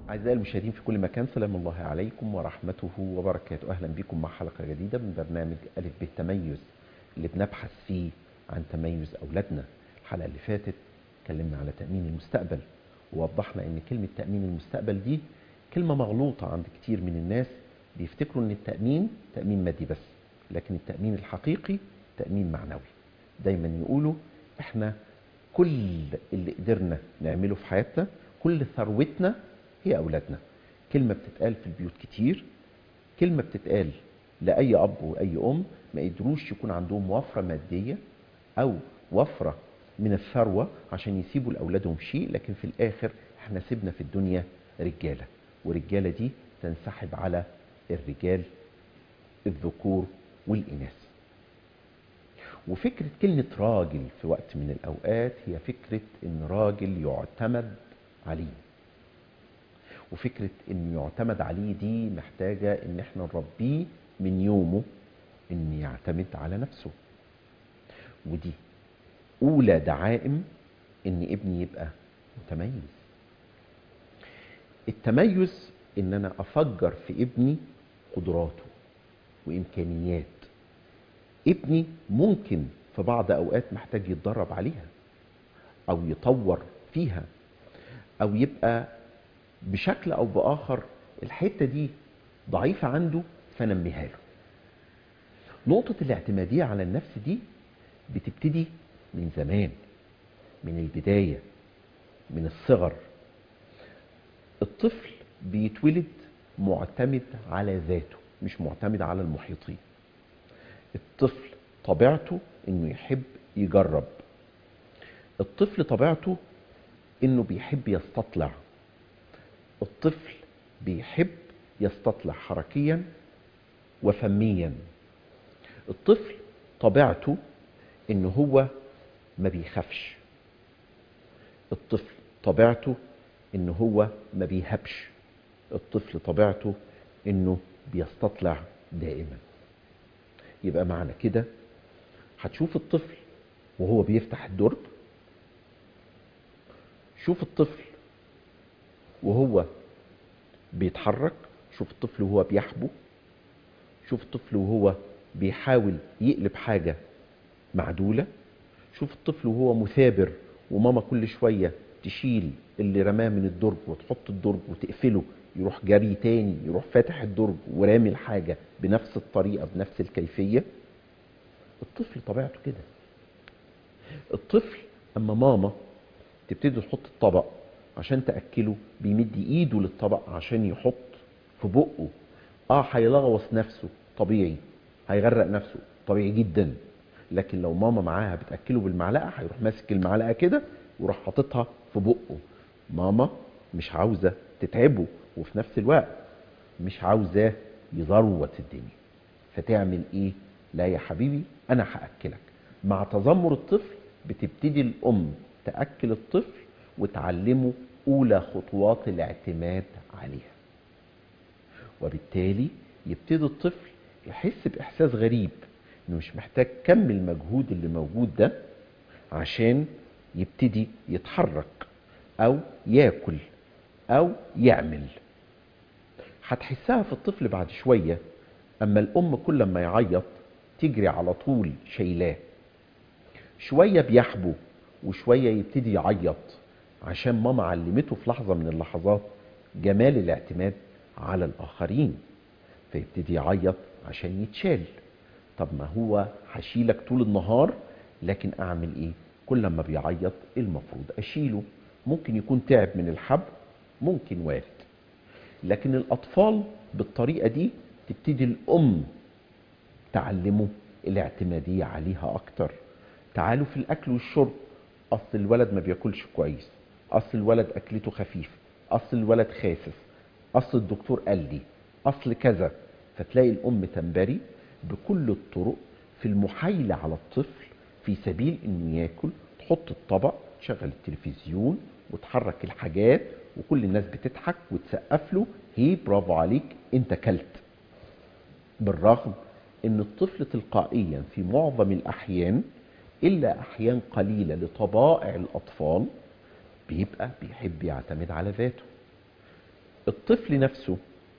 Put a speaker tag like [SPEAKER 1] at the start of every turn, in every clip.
[SPEAKER 1] أعزائي المشاهدين في كل مكان سلام الله عليكم ورحمته وبركاته أهلا بكم مع حلقة جديدة من برنامج ألف بالتميز اللي بنبحث فيه عن تميز أولادنا الحلقة اللي فاتت اتكلمنا على تأمين المستقبل ووضحنا أن كلمة تأمين المستقبل دي كلمة مغلوطة عند كتير من الناس بيفتكروا أن التأمين تأمين مادي بس لكن التأمين الحقيقي تأمين معنوي دايما يقولوا احنا كل اللي قدرنا نعمله في حياتنا كل ثروتنا هي أولادنا كلمة بتتقال في البيوت كتير كلمة بتتقال لأي أب وأي أم ما قدروش يكون عندهم وفرة مادية أو وفرة من الثروة عشان يسيبوا لأولادهم شيء لكن في الآخر احنا سيبنا في الدنيا رجالة ورجالة دي تنسحب على الرجال الذكور والإناث وفكرة كلمة راجل في وقت من الأوقات هي فكرة إن راجل يعتمد عليه وفكرة إنه يعتمد عليه دي محتاجة إن إحنا نربيه من يومه إن يعتمد على نفسه ودي أولى دعائم إن ابني يبقى متميز التميز إن أنا أفجر في ابني قدراته وإمكانيات ابني ممكن في بعض أوقات محتاج يتدرب عليها أو يطور فيها أو يبقى بشكل او باخر الحته دي ضعيفه عنده فنميها له نقطه الاعتماديه على النفس دي بتبتدي من زمان من البدايه من الصغر الطفل بيتولد معتمد على ذاته مش معتمد على المحيطين الطفل طبيعته انه يحب يجرب الطفل طبيعته انه بيحب يستطلع الطفل بيحب يستطلع حركيا وفميا الطفل طبيعته ان هو ما بيخافش الطفل طبيعته ان هو ما بيهبش الطفل طبيعته انه بيستطلع دائما يبقى معنى كده هتشوف الطفل وهو بيفتح الدرج شوف الطفل وهو بيتحرك شوف الطفل وهو بيحبو شوف الطفل وهو بيحاول يقلب حاجة معدولة شوف الطفل وهو مثابر وماما كل شوية تشيل اللي رماه من الدرج وتحط الدرج وتقفله يروح جري تاني يروح فاتح الدرج ورامي الحاجة بنفس الطريقة بنفس الكيفية الطفل طبيعته كده الطفل اما ماما تبتدي تحط الطبق عشان تاكله بيمد ايده للطبق عشان يحط في بقه اه هيلغوص نفسه طبيعي هيغرق نفسه طبيعي جدا لكن لو ماما معاها بتاكله بالمعلقه هيروح ماسك المعلقه كده ويروح حاططها في بقه ماما مش عاوزه تتعبه وفي نفس الوقت مش عاوزاه يزروت الدنيا فتعمل ايه لا يا حبيبي انا هاكلك مع تذمر الطفل بتبتدي الام تاكل الطفل وتعلمه اولى خطوات الاعتماد عليها وبالتالي يبتدي الطفل يحس باحساس غريب انه مش محتاج كم المجهود اللي موجود ده عشان يبتدي يتحرك او ياكل او يعمل هتحسها في الطفل بعد شويه اما الام كل ما يعيط تجري على طول شايلاه شويه بيحبو وشويه يبتدي يعيط عشان ماما علمته في لحظه من اللحظات جمال الاعتماد على الاخرين فيبتدي يعيط عشان يتشال طب ما هو هشيلك طول النهار لكن اعمل ايه كل ما بيعيط المفروض اشيله ممكن يكون تعب من الحبل ممكن وارد لكن الاطفال بالطريقه دي تبتدي الام تعلمه الاعتماديه عليها اكتر تعالوا في الاكل والشرب اصل الولد ما بياكلش كويس اصل الولد اكلته خفيف اصل الولد خاسس اصل الدكتور قال لي اصل كذا فتلاقي الام تنبري بكل الطرق في المحايله على الطفل في سبيل انه ياكل تحط الطبق تشغل التلفزيون وتحرك الحاجات وكل الناس بتضحك وتسقف له هي برافو عليك انت كلت بالرغم ان الطفل تلقائيا في معظم الاحيان الا احيان قليله لطبائع الاطفال بيبقى بيحب يعتمد على ذاته الطفل نفسه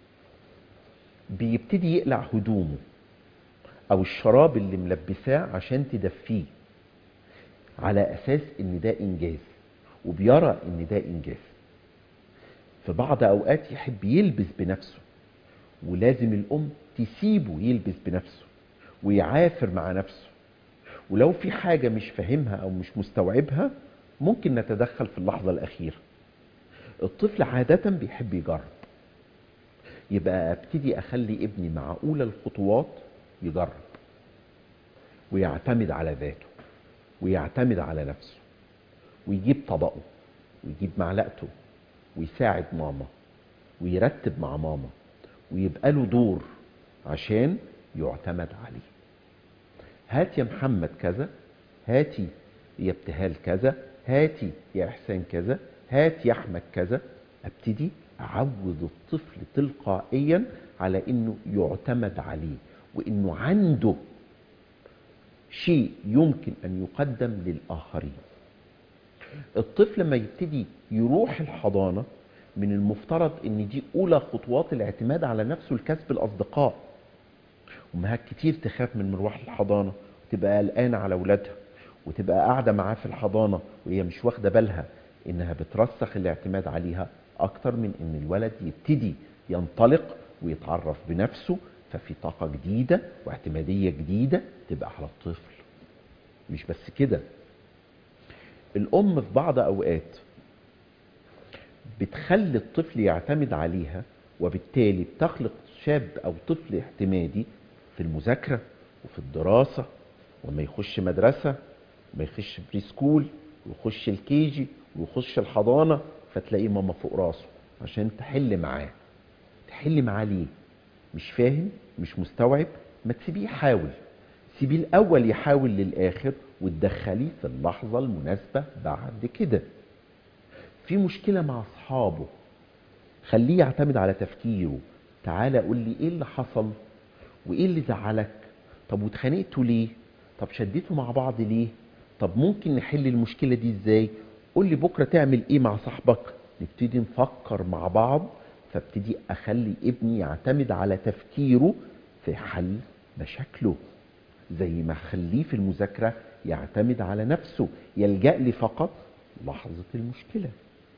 [SPEAKER 1] بيبتدي يقلع هدومه او الشراب اللي ملبساه عشان تدفيه على اساس ان ده انجاز وبيرى ان ده انجاز في بعض اوقات يحب يلبس بنفسه ولازم الام تسيبه يلبس بنفسه ويعافر مع نفسه ولو في حاجة مش فاهمها او مش مستوعبها ممكن نتدخل في اللحظة الاخيرة الطفل عادة بيحب يجرب يبقى ابتدي اخلي ابني مع اولى الخطوات يجرب ويعتمد على ذاته ويعتمد على نفسه ويجيب طبقه ويجيب معلقته ويساعد ماما ويرتب مع ماما ويبقى له دور عشان يعتمد عليه هات يا محمد كذا هاتي يا ابتهال كذا هاتي يا احسان كذا هات يا احمد كذا ابتدي اعود الطفل تلقائيا على انه يعتمد عليه وانه عنده شيء يمكن ان يقدم للاخرين الطفل لما يبتدي يروح الحضانه من المفترض ان دي اولى خطوات الاعتماد على نفسه لكسب الاصدقاء امهات كتير تخاف من مروح الحضانه وتبقى قلقانه على اولادها وتبقى قاعده معاه في الحضانه وهي مش واخده بالها انها بترسخ الاعتماد عليها اكتر من ان الولد يبتدي ينطلق ويتعرف بنفسه ففي طاقه جديده واعتماديه جديده تبقى على الطفل مش بس كده الام في بعض اوقات بتخلي الطفل يعتمد عليها وبالتالي بتخلق شاب او طفل اعتمادي في المذاكره وفي الدراسه وما يخش مدرسه ما يخش بري سكول ويخش الكيجي ويخش الحضانه فتلاقيه ماما فوق راسه عشان تحل معاه تحل معاه ليه مش فاهم مش مستوعب ما تسيبيه يحاول سيبيه الاول يحاول للاخر وتدخليه في اللحظه المناسبه بعد كده في مشكله مع اصحابه خليه يعتمد على تفكيره تعالى قول لي ايه اللي حصل وايه اللي زعلك طب واتخانقتوا ليه طب شديتوا مع بعض ليه طب ممكن نحل المشكله دي ازاي قول لي بكره تعمل ايه مع صاحبك نبتدي نفكر مع بعض فابتدي اخلي ابني يعتمد على تفكيره في حل مشاكله زي ما اخليه في المذاكره يعتمد على نفسه يلجا لي فقط لحظه المشكله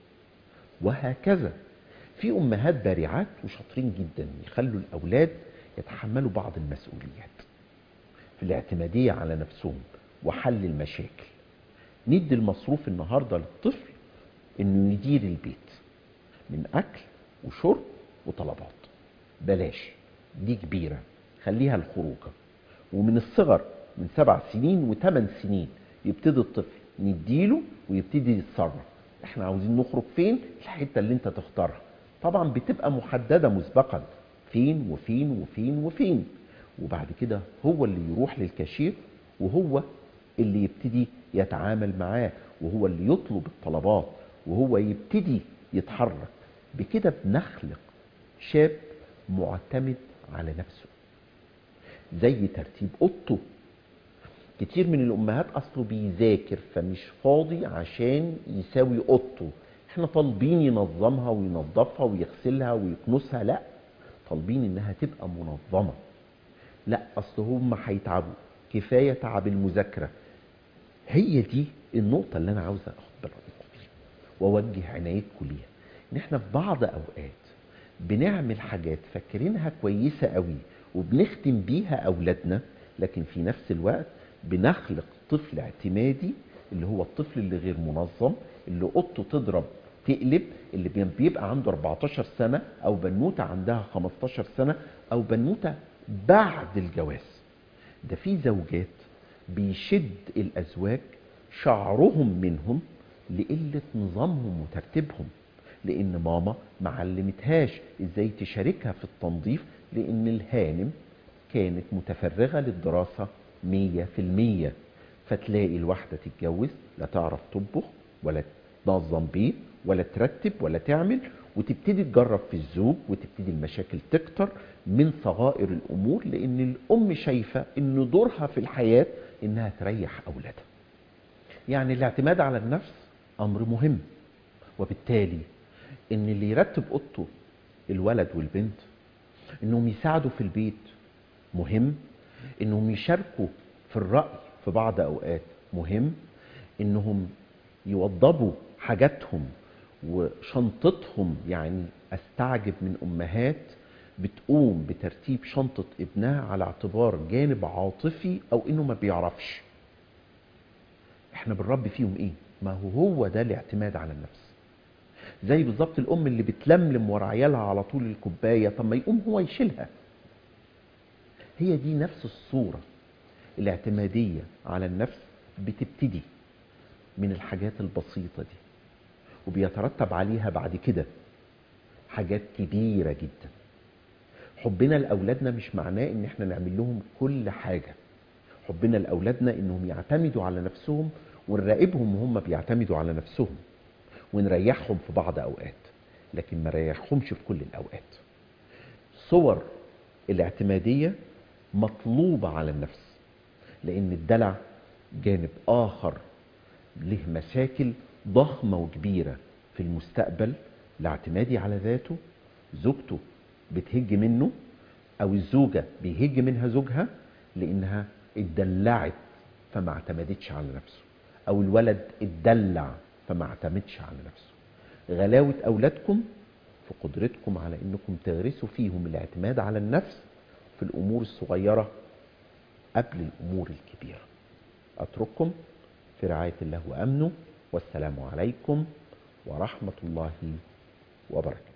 [SPEAKER 1] وهكذا في امهات بارعات وشاطرين جدا يخلوا الاولاد يتحملوا بعض المسؤوليات في الاعتماديه على نفسهم وحل المشاكل ندي المصروف النهارده للطفل انه يدير البيت من اكل وشرب وطلبات بلاش دي كبيره خليها الخروجه ومن الصغر من سبع سنين وثمان سنين يبتدي الطفل نديله ويبتدي يتصرف احنا عاوزين نخرج فين الحته اللي انت تختارها طبعا بتبقى محدده مسبقا فين وفين وفين وفين وبعد كده هو اللي يروح للكاشير وهو اللي يبتدي يتعامل معاه وهو اللي يطلب الطلبات وهو يبتدي يتحرك بكده بنخلق شاب معتمد على نفسه زي ترتيب اوضته كتير من الامهات اصله بيذاكر فمش فاضي عشان يساوي اوضته احنا طالبين ينظمها وينظفها ويغسلها ويكنسها لا طالبين انها تبقى منظمه لا اصل هم هيتعبوا كفايه تعب المذاكره هي دي النقطه اللي انا عاوز اخد برايكم فيها واوجه عنايتكم ليها ان احنا في بعض اوقات بنعمل حاجات فاكرينها كويسه قوي وبنختم بيها اولادنا لكن في نفس الوقت بنخلق طفل اعتمادي اللي هو الطفل اللي غير منظم اللي اوضته تضرب تقلب اللي بيبقى عنده 14 سنه او بنوته عندها 15 سنه او بنوته بعد الجواز ده في زوجات بيشد الازواج شعرهم منهم لقله نظامهم وترتيبهم لان ماما ما علمتهاش ازاي تشاركها في التنظيف لان الهانم كانت متفرغه للدراسه مية في المية فتلاقي الواحدة تتجوز لا تعرف تطبخ ولا تنظم بيت ولا ترتب ولا تعمل وتبتدي تجرب في الزوج وتبتدي المشاكل تكتر من صغائر الامور لان الام شايفه ان دورها في الحياه انها تريح اولادها. يعني الاعتماد على النفس امر مهم وبالتالي ان اللي يرتب اوضته الولد والبنت انهم يساعدوا في البيت مهم انهم يشاركوا في الرأي في بعض اوقات مهم انهم يوضبوا حاجاتهم وشنطتهم يعني استعجب من امهات بتقوم بترتيب شنطة ابنها على اعتبار جانب عاطفي او انه ما بيعرفش احنا بنربي فيهم ايه ما هو هو ده الاعتماد على النفس زي بالظبط الام اللي بتلملم ورا عيالها على طول الكوبايه طب ما يقوم هو يشيلها هي دي نفس الصوره الاعتماديه على النفس بتبتدي من الحاجات البسيطه دي وبيترتب عليها بعد كده حاجات كبيره جدا حبنا لاولادنا مش معناه ان احنا نعمل لهم كل حاجه حبنا لاولادنا انهم يعتمدوا على نفسهم ونراقبهم وهم بيعتمدوا على نفسهم ونريحهم في بعض اوقات لكن ما نريحهمش في كل الاوقات صور الاعتماديه مطلوبه على النفس لان الدلع جانب اخر له مشاكل ضخمه وكبيره في المستقبل الاعتمادي على ذاته زوجته بتهج منه او الزوجه بيهج منها زوجها لانها اتدلعت فما اعتمدتش على نفسه او الولد اتدلع فما اعتمدش على نفسه غلاوة أولادكم في قدرتكم على أنكم تغرسوا فيهم الاعتماد على النفس في الأمور الصغيرة قبل الأمور الكبيرة أترككم في رعاية الله وأمنه والسلام عليكم ورحمة الله وبركاته